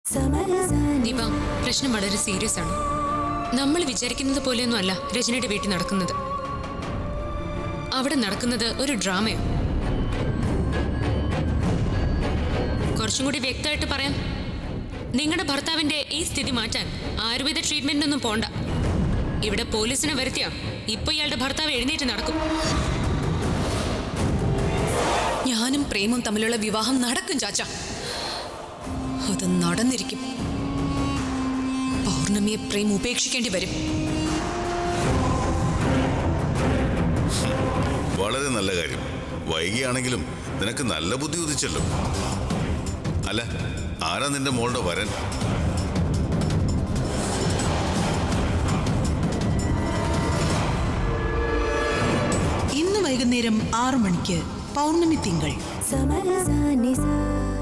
ദീപ പ്രശ്നം വളരെ സീരിയസ് ആണ് നമ്മൾ വിചാരിക്കുന്നത് പോലെയൊന്നും അല്ല രജനിയുടെ വീട്ടിൽ നടക്കുന്നത് അവിടെ നടക്കുന്നത് ഒരു ഡ്രാമയാണ് കുറച്ചും കൂടി വ്യക്തമായിട്ട് പറയാം നിങ്ങളുടെ ഭർത്താവിന്റെ ഈ സ്ഥിതി മാറ്റാൻ ആയുർവേദ ട്രീറ്റ്മെന്റിനൊന്നും പോണ്ട ഇവിടെ പോലീസിനെ വരുത്തിയാ ഇപ്പൊ ഇയാളുടെ ഭർത്താവ് എഴുന്നേറ്റ് നടക്കും ഞാനും പ്രേമും തമ്മിലുള്ള വിവാഹം നടക്കും ചാച്ച അത് നടന്നിരിക്കും പൗർണമിയെ പ്രേം ഉപേക്ഷിക്കേണ്ടി വരും വളരെ നല്ല കാര്യം വൈകിയാണെങ്കിലും നിനക്ക് നല്ല ബുദ്ധി ഉദിച്ചല്ലോ അല്ല ആരാ നിന്റെ മോളുടെ വരൻ ഇന്ന് വൈകുന്നേരം ആറു മണിക്ക് പൗർണമി തിങ്കൾ സമരസാ നിസാ